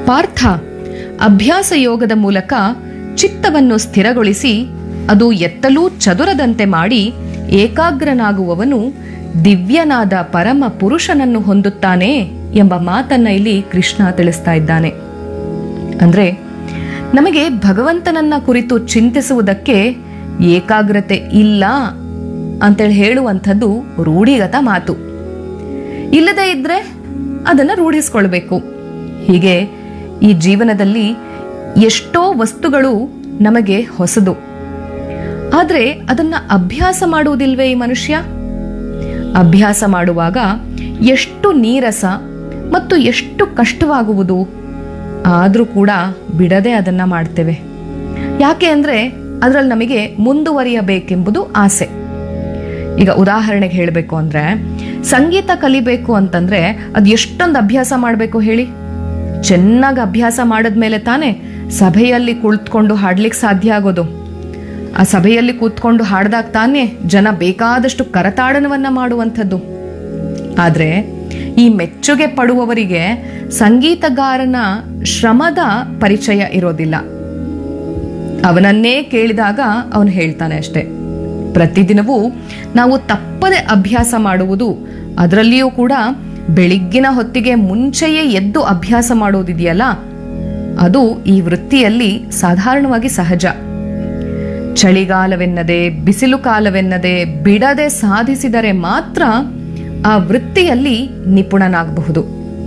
ಪಾರ್ಥ ಅಭ್ಯಾಸ ಯೋಗದ ಮೂಲಕ ಚಿತ್ತವನ್ನು ಸ್ಥಿರಗೊಳಿಸಿ ಅದು ಎತ್ತಲೂ ಚದುರದಂತೆ ಮಾಡಿ ಏಕಾಗ್ರನಾಗುವವನು ದಿವ್ಯನಾದ ಪರಮ ಪುರುಷನನ್ನು ಹೊಂದುತ್ತಾನೆ ಎಂಬ ಮಾತನ್ನ ಇಲ್ಲಿ ಕೃಷ್ಣ ತಿಳಿಸ್ತಾ ಇದ್ದಾನೆ ಅಂದ್ರೆ ನಮಗೆ ಭಗವಂತನನ್ನ ಕುರಿತು ಚಿಂತಿಸುವುದಕ್ಕೆ ಏಕಾಗ್ರತೆ ಇಲ್ಲ ಅಂತೇಳಿ ಹೇಳುವಂಥದ್ದು ರೂಢಿಗತ ಮಾತು ಇಲ್ಲದೇ ಇದ್ರೆ ಅದನ್ನ ರೂಢಿಸ್ಕೊಳ್ಬೇಕು ಹೀಗೆ ಈ ಜೀವನದಲ್ಲಿ ಎಷ್ಟೋ ವಸ್ತುಗಳು ನಮಗೆ ಹೊಸದು ಆದ್ರೆ ಅದನ್ನ ಅಭ್ಯಾಸ ಮಾಡುವುದಿಲ್ವೇ ಈ ಮನುಷ್ಯ ಅಭ್ಯಾಸ ಮಾಡುವಾಗ ಎಷ್ಟು ನೀರಸ ಮತ್ತು ಎಷ್ಟು ಕಷ್ಟವಾಗುವುದು ಆದರೂ ಕೂಡ ಬಿಡದೆ ಅದನ್ನ ಮಾಡ್ತೇವೆ ಯಾಕೆ ಅಂದ್ರೆ ಅದರಲ್ಲಿ ನಮಗೆ ಮುಂದುವರಿಯಬೇಕೆಂಬುದು ಆಸೆ ಈಗ ಉದಾಹರಣೆಗೆ ಹೇಳಬೇಕು ಅಂದ್ರೆ ಸಂಗೀತ ಕಲಿಬೇಕು ಅಂತಂದ್ರೆ ಅದು ಎಷ್ಟೊಂದು ಅಭ್ಯಾಸ ಮಾಡಬೇಕು ಹೇಳಿ ಚೆನ್ನಾಗಿ ಅಭ್ಯಾಸ ಮಾಡಿದ್ಮೇಲೆ ತಾನೇ ಸಭೆಯಲ್ಲಿ ಕುಳಿತುಕೊಂಡು ಹಾಡ್ಲಿಕ್ಕೆ ಸಾಧ್ಯ ಆಗೋದು ಆ ಸಭೆಯಲ್ಲಿ ಕೂತ್ಕೊಂಡು ಹಾಡ್ದಾಗ ತಾನೇ ಜನ ಬೇಕಾದಷ್ಟು ಕರತಾಡನವನ್ನ ಮಾಡುವಂಥದ್ದು ಆದ್ರೆ ಈ ಮೆಚ್ಚುಗೆ ಪಡುವವರಿಗೆ ಸಂಗೀತಗಾರನ ಶ್ರಮದ ಪರಿಚಯ ಇರೋದಿಲ್ಲ ಅವನನ್ನೇ ಕೇಳಿದಾಗ ಅವನು ಹೇಳ್ತಾನೆ ಅಷ್ಟೆ ಪ್ರತಿದಿನವೂ ನಾವು ತಪ್ಪದೆ ಅಭ್ಯಾಸ ಮಾಡುವುದು ಅದರಲ್ಲಿಯೂ ಕೂಡ ಬೆಳಿಗ್ಗಿನ ಹೊತ್ತಿಗೆ ಮುಂಚೆಯೇ ಎದ್ದು ಅಭ್ಯಾಸ ಮಾಡುವುದಿದೆಯಲ್ಲ ಅದು ಈ ವೃತ್ತಿಯಲ್ಲಿ ಸಾಧಾರಣವಾಗಿ ಸಹಜ ಚಳಿಗಾಲವೆನ್ನದೆ ಬಿಸಿಲು ಕಾಲವೆನ್ನದೆ ಬಿಡದೆ ಸಾಧಿಸಿದರೆ ಮಾತ್ರ ಆ ವೃತ್ತಿಯಲ್ಲಿ ನಿಪುಣನಾಗಬಹುದು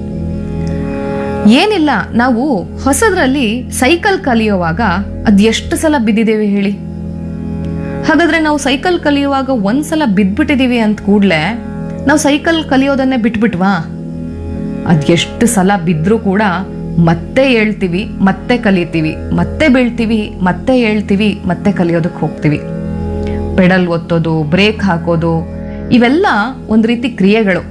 ಏನಿಲ್ಲ ನಾವು ಹೊಸದ್ರಲ್ಲಿ ಸೈಕಲ್ ಕಲಿಯುವಾಗ ಅದ್ ಎಷ್ಟು ಸಲ ಬಿದ್ದಿದ್ದೇವೆ ಹೇಳಿ ಹಾಗಾದ್ರೆ ನಾವು ಸೈಕಲ್ ಕಲಿಯುವಾಗ ಒಂದ್ಸಲ ಬಿದ್ಬಿಟ್ಟಿದೀವಿ ಅಂತ ಕೂಡ್ಲೆ ನಾವು ಸೈಕಲ್ ಕಲಿಯೋದನ್ನೇ ಬಿಟ್ಬಿಟ್ವಾ ಅದ್ ಎಷ್ಟು ಸಲ ಬಿದ್ರೂ ಕೂಡ ಮತ್ತೆ ಹೇಳ್ತೀವಿ ಮತ್ತೆ ಕಲಿತೀವಿ ಮತ್ತೆ ಬೀಳ್ತೀವಿ ಮತ್ತೆ ಹೇಳ್ತೀವಿ ಮತ್ತೆ ಕಲಿಯೋದಕ್ಕೆ ಹೋಗ್ತೀವಿ ಪೆಡಲ್ ಒತ್ತೋದು ಬ್ರೇಕ್ ಹಾಕೋದು ಇವೆಲ್ಲ ಒಂದು ರೀತಿ ಕ್ರಿಯೆಗಳು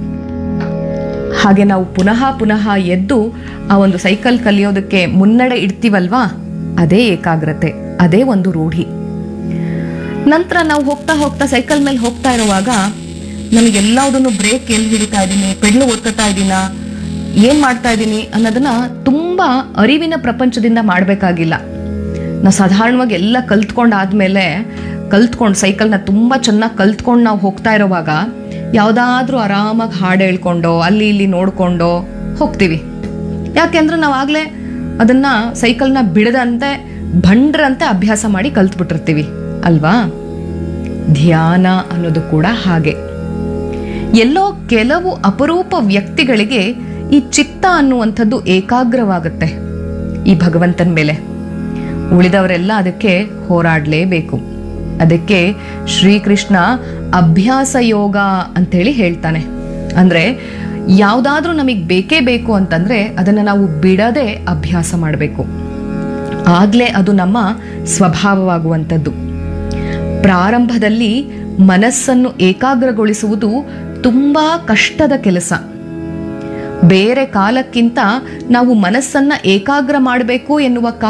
ಹಾಗೆ ನಾವು ಪುನಃ ಪುನಃ ಎದ್ದು ಆ ಒಂದು ಸೈಕಲ್ ಕಲಿಯೋದಕ್ಕೆ ಮುನ್ನಡೆ ಇಡ್ತೀವಲ್ವಾ ಅದೇ ಏಕಾಗ್ರತೆ ಅದೇ ಒಂದು ರೂಢಿ ನಂತರ ನಾವು ಹೋಗ್ತಾ ಹೋಗ್ತಾ ಸೈಕಲ್ ಮೇಲೆ ಹೋಗ್ತಾ ಇರುವಾಗ ನಮಗೆಲ್ಲದನ್ನು ಬ್ರೇಕ್ ಎಲ್ಲಿ ಹಿಡಿತಾ ಇದ್ದೀನಿ ಪೆಡ್ಲು ಒತ್ತುತ್ತಾ ಇದ್ದೀನಾ ಏನ್ ಮಾಡ್ತಾ ಇದ್ದೀನಿ ಅನ್ನೋದನ್ನ ತುಂಬಾ ಅರಿವಿನ ಪ್ರಪಂಚದಿಂದ ಮಾಡಬೇಕಾಗಿಲ್ಲ ನಾವು ಸಾಧಾರಣವಾಗಿ ಎಲ್ಲ ಕಲ್ತ್ಕೊಂಡಾದ್ಮೇಲೆ ಕಲ್ತ್ಕೊಂಡು ಸೈಕಲ್ನ ತುಂಬ ಚೆನ್ನಾಗಿ ಕಲ್ತ್ಕೊಂಡು ನಾವು ಹೋಗ್ತಾ ಇರುವಾಗ ಯಾವುದಾದ್ರೂ ಆರಾಮಾಗಿ ಹಾಡು ಹೇಳ್ಕೊಂಡು ಅಲ್ಲಿ ಇಲ್ಲಿ ನೋಡ್ಕೊಂಡು ಹೋಗ್ತೀವಿ ಯಾಕೆಂದ್ರೆ ನಾವು ಆಗಲೇ ಅದನ್ನ ಸೈಕಲ್ನ ಬಿಡದಂತೆ ಭಂಡ್ರಂತೆ ಅಭ್ಯಾಸ ಮಾಡಿ ಕಲ್ತ್ಬಿಟ್ಟಿರ್ತೀವಿ ಅಲ್ವಾ ಧ್ಯಾನ ಅನ್ನೋದು ಕೂಡ ಹಾಗೆ ಎಲ್ಲೋ ಕೆಲವು ಅಪರೂಪ ವ್ಯಕ್ತಿಗಳಿಗೆ ಈ ಚಿತ್ತ ಅನ್ನುವಂಥದ್ದು ಏಕಾಗ್ರವಾಗುತ್ತೆ ಈ ಭಗವಂತನ ಮೇಲೆ ಉಳಿದವರೆಲ್ಲ ಅದಕ್ಕೆ ಹೋರಾಡಲೇಬೇಕು ಅದಕ್ಕೆ ಶ್ರೀಕೃಷ್ಣ ಅಭ್ಯಾಸ ಯೋಗ ಅಂತೇಳಿ ಹೇಳ್ತಾನೆ ಅಂದ್ರೆ ಯಾವುದಾದ್ರೂ ನಮಗೆ ಬೇಕೇ ಬೇಕು ಅಂತಂದ್ರೆ ಅದನ್ನು ನಾವು ಬಿಡದೆ ಅಭ್ಯಾಸ ಮಾಡಬೇಕು ಆಗ್ಲೇ ಅದು ನಮ್ಮ ಸ್ವಭಾವವಾಗುವಂಥದ್ದು ಪ್ರಾರಂಭದಲ್ಲಿ ಮನಸ್ಸನ್ನು ಏಕಾಗ್ರಗೊಳಿಸುವುದು ತುಂಬಾ ಕಷ್ಟದ ಕೆಲಸ ಬೇರೆ ಕಾಲಕ್ಕಿಂತ ನಾವು ಮನಸ್ಸನ್ನ ಏಕಾಗ್ರ ಮಾಡಬೇಕು ಎನ್ನುವ